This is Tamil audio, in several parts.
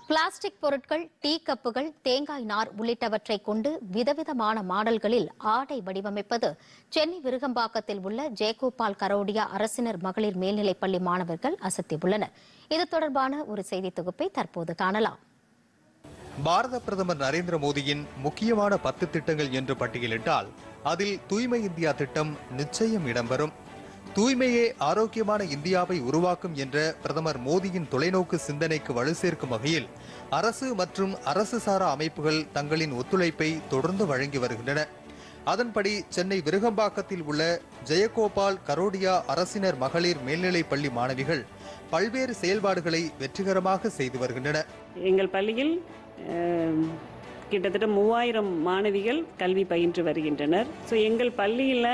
பிளாஸ்டிக் பொருட்கள் டீ கப்புகள் தேங்காய் நார் உள்ளிட்டவற்றை கொண்டு விதவிதமான மாடல்களில் ஆடை வடிவமைப்பது சென்னை விருகம்பாக்கத்தில் உள்ள ஜெயகோபால் கரோடியா அரசினர் மகளிர் மேல்நிலைப்பள்ளி மாணவர்கள் அசத்தியுள்ளனர் இது தொடர்பான ஒரு செய்தி தொகுப்பை தற்போது காணலாம் பாரத பிரதமர் நரேந்திர மோடியின் முக்கியமான பத்து திட்டங்கள் என்று பட்டியலிட்டால் அதில் தூய்மை இந்தியா திட்டம் நிச்சயம் இடம்பெறும் தூய்மையே ஆரோக்கியமான இந்தியாவை உருவாக்கும் என்ற பிரதமர் மோடியின் தொலைநோக்கு சிந்தனைக்கு வலு சேர்க்கும் வகையில் அரசு மற்றும் அரசு சாரா அமைப்புகள் தங்களின் ஒத்துழைப்பை தொடர்ந்து வழங்கி வருகின்றன அதன்படி சென்னை விருகம்பாக்கத்தில் உள்ள ஜெயகோபால் கரோடியா அரசினர் மகளிர் மேல்நிலைப் பள்ளி மாணவிகள் பல்வேறு செயல்பாடுகளை வெற்றிகரமாக செய்து வருகின்றன எங்கள் பள்ளியில் அஹ், கிட்டத்தட்ட மூவாயிரம் மாணவிகள் கல்வி பயின்று வருகின்றனர் ஸோ எங்கள் பள்ளியில்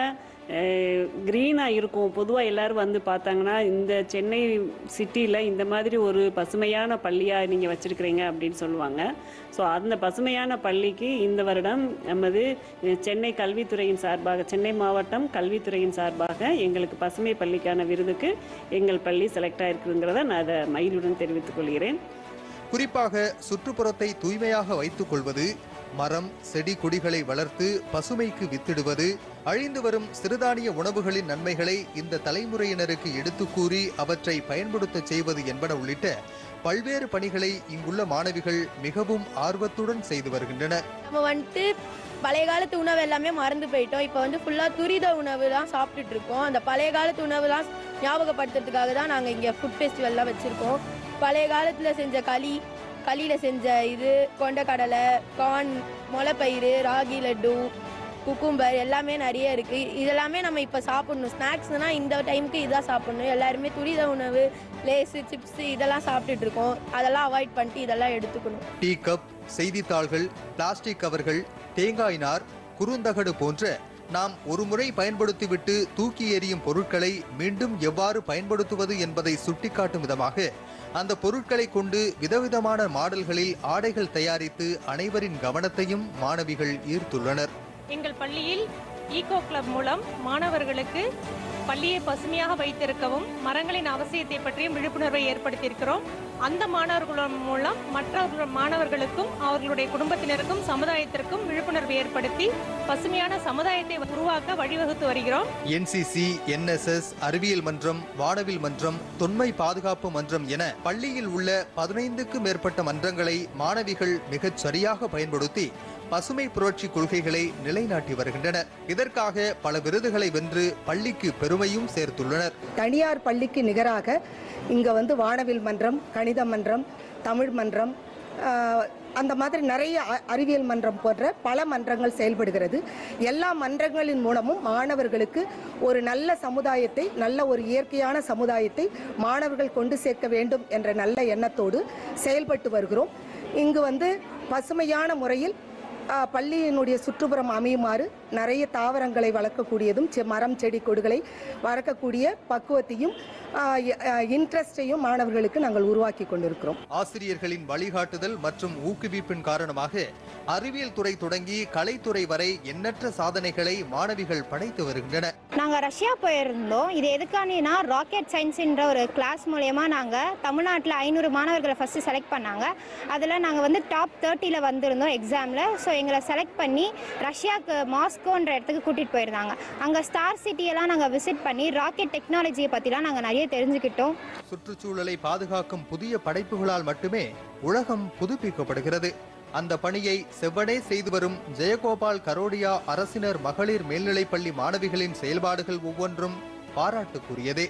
க்ரீனாக இருக்கும் பொதுவாக எல்லாரும் வந்து பார்த்தாங்கன்னா இந்த சென்னை சிட்டியில் இந்த மாதிரி ஒரு பசுமையான பள்ளியாக நீங்கள் வச்சுருக்கிறீங்க அப்படின்னு சொல்லுவாங்க ஸோ அந்த பசுமையான பள்ளிக்கு இந்த வருடம் நமது அஹ், சென்னை கல்வித்துறையின் சார்பாக சென்னை மாவட்டம் கல்வித்துறையின் சார்பாக எங்களுக்கு பசுமை பள்ளிக்கான விருதுக்கு எங்கள் பள்ளி செலக்ட் ஆயிருக்குங்கிறத நான் அதை மயிலுடன் தெரிவித்துக் கொள்கிறேன் குறிப்பாக சுற்றுப்புறத்தை தூய்மையாக வைத்துக் கொள்வது மரம் செடி கொடிகளை வளர்த்து பசுமைக்கு வித்திடுவது அழிந்து வரும் சிறுதானிய உணவுகளின் நன்மைகளை இந்த தலைமுறையினருக்கு எடுத்துக் கூறி அவற்றை பயன்படுத்தச் செய்வது என்பன உள்ளிட்ட பல்வேறு பணிகளை இங்குள்ள மாணவிகள் மிகவும் ஆர்வத்துடன் செய்து வருகின்றனர் நம்ம வந்துட்டு பழைய காலத்து உணவு எல்லாமே மறந்து போயிட்டோம் இப்போ வந்து ஃபுல்லாக துரித உணவு தான் சாப்பிட்டுட்டு இருக்கோம் அந்த பழைய காலத்து உணவுலாம் ஞாபகப்படுத்துறதுக்காக தான் நாங்கள் இங்கே ஃபுட் ஃபெஸ்டிவல்லாம் வச்சுருக்கோம் பழைய காலத்தில் செஞ்ச களி களியில் செஞ்ச இது கொண்டக்கடலை கார்ன் முளைப்பயிறு ராகி லட்டு குக்கும்பர் எல்லாமே நிறைய இருக்குது இதெல்லாமே நம்ம இப்போ சாப்பிடணும் ஸ்நாக்ஸ்னால் இந்த டைமுக்கு இதான் சாப்பிடணும் எல்லாருமே துரித உணவு லேஸு சிப்ஸு இதெல்லாம் சாப்பிட்டுட்டு இருக்கோம் அதெல்லாம் அவாய்ட் பண்ணிட்டு இதெல்லாம் எடுத்துக்கணும் டீ கப் செய்தித்தாள்கள் பிளாஸ்டிக் கவர்கள் தேங்காய் நார் குறுந்தகடு போன்ற நாம் ஒருமுறை பயன்படுத்திவிட்டு தூக்கி எறியும் பொருட்களை மீண்டும் எவ்வாறு பயன்படுத்துவது என்பதை சுட்டிக்காட்டும் விதமாக அந்த பொருட்களை கொண்டு விதவிதமான மாடல்களில் ஆடைகள் தயாரித்து அனைவரின் கவனத்தையும் மாணவிகள் ஈர்த்துள்ளனர் எங்கள் பள்ளியில் ஈகோ கிளப் மூலம் மாணவர்களுக்கு பள்ளியை பசுமையாக வைத்திருக்கவும் மரங்களின் அவசியத்தை பற்றியும் விழிப்புணர்வை ஏற்படுத்தியிருக்கிறோம் அந்த மாணவர்கள் மூலம் மற்ற மாணவர்களுக்கும் அவர்களுடைய குடும்பத்தினருக்கும் சமுதாயத்திற்கும் விழிப்புணர்வு ஏற்படுத்தி பசுமையான சமுதாயத்தை உருவாக்க வழிவகுத்து வருகிறோம் என்சிசி என்எஸ்எஸ் அறிவியல் மன்றம் வானவில் மன்றம் தொன்மை பாதுகாப்பு மன்றம் என பள்ளியில் உள்ள பதினைந்துக்கும் மேற்பட்ட மன்றங்களை மாணவிகள் மிகச் சரியாக பயன்படுத்தி பசுமை புரட்சி கொள்கைகளை நிலைநாட்டி வருகின்றனர் இதற்காக பல விருதுகளை வென்று பள்ளிக்கு பெருமையும் சேர்த்துள்ளனர் தனியார் பள்ளிக்கு நிகராக இங்கே வந்து வானவில் மன்றம் கணித மன்றம் தமிழ் மன்றம் ஆஹ், அந்த மாதிரி நிறைய அ- அறிவியல் மன்றம் போன்ற பல மன்றங்கள் செயல்படுகிறது எல்லா மன்றங்களின் மூலமும் மாணவர்களுக்கு ஒரு நல்ல சமுதாயத்தை நல்ல ஒரு இயற்கையான சமுதாயத்தை மாணவர்கள் கொண்டு சேர்க்க வேண்டும் என்ற நல்ல எண்ணத்தோடு செயல்பட்டு வருகிறோம் இங்கு வந்து பசுமையான முறையில் ஆ, பள்ளியினுடைய சுற்றுப்புறம் அமையுமாறு நிறைய தாவரங்களை வளர்க்கக்கூடியதும் செ- மரம் செடி கொடிகளை வளர்க்கக்கூடிய பக்குவத்தையும் இன்ட்ரெஸ்டையும் மாணவர்களுக்கு நாங்கள் உருவாக்கி கொண்டிருக்கிறோம் ஆசிரியர்களின் வழிகாட்டுதல் மற்றும் ஊக்குவிப்பின் காரணமாக அறிவியல் துறை தொடங்கி கலைத்துறை வரை எண்ணற்ற சாதனைகளை மாணவிகள் படைத்து வருகின்றனர் நாங்கள் ரஷ்யா போயிருந்தோம் இது எதுக்கானினா ராக்கெட் சயின்ஸ்ன்ற ஒரு கிளாஸ் மூலயமா நாங்கள் தமிழ்நாட்டில் ஐநூறு மாணவர்களை ஃபஸ்ட்டு செலக்ட் பண்ணாங்க அதில் நாங்கள் வந்து டாப் தேர்ட்டியில் வந்திருந்தோம் எக்ஸாமில் ஸோ எங்களை செலக்ட் பண்ணி ரஷ்யாவுக்கு மாஸ்கோன்ற இடத்துக்கு கூட்டிகிட்டு போயிருந்தாங்க அங்கே ஸ்டார் சிட்டியெல்லாம் நாங்கள் விசிட் பண்ணி ராக்கெட் டெக்னாலஜியை பற்றிலாம் நாங்கள் நிறைய தெரிஞ்சுக்கிட்டோம் சுற்றுச்சூழலை பாதுகாக்கும் புதிய படைப்புகளால் மட்டுமே உலகம் புதுப்பிக்கப்படுகிறது அந்த பணியை செவ்வனே செய்து வரும் ஜெயகோபால் கரோடியா அரசினர் மகளிர் மேல்நிலைப்பள்ளி மாணவிகளின் செயல்பாடுகள் ஒவ்வொன்றும் பாராட்டுக்குரியதே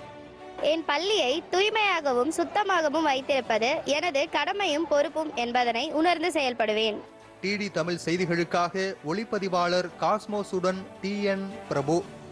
என் பள்ளியை தூய்மையாகவும் சுத்தமாகவும் வைத்திருப்பது எனது கடமையும் பொறுப்பும் என்பதனை உணர்ந்து செயல்படுவேன் டிடி தமிழ் செய்திகளுக்காக ஒளிப்பதிவாளர் காஸ்மோசுடன் டி என் பிரபு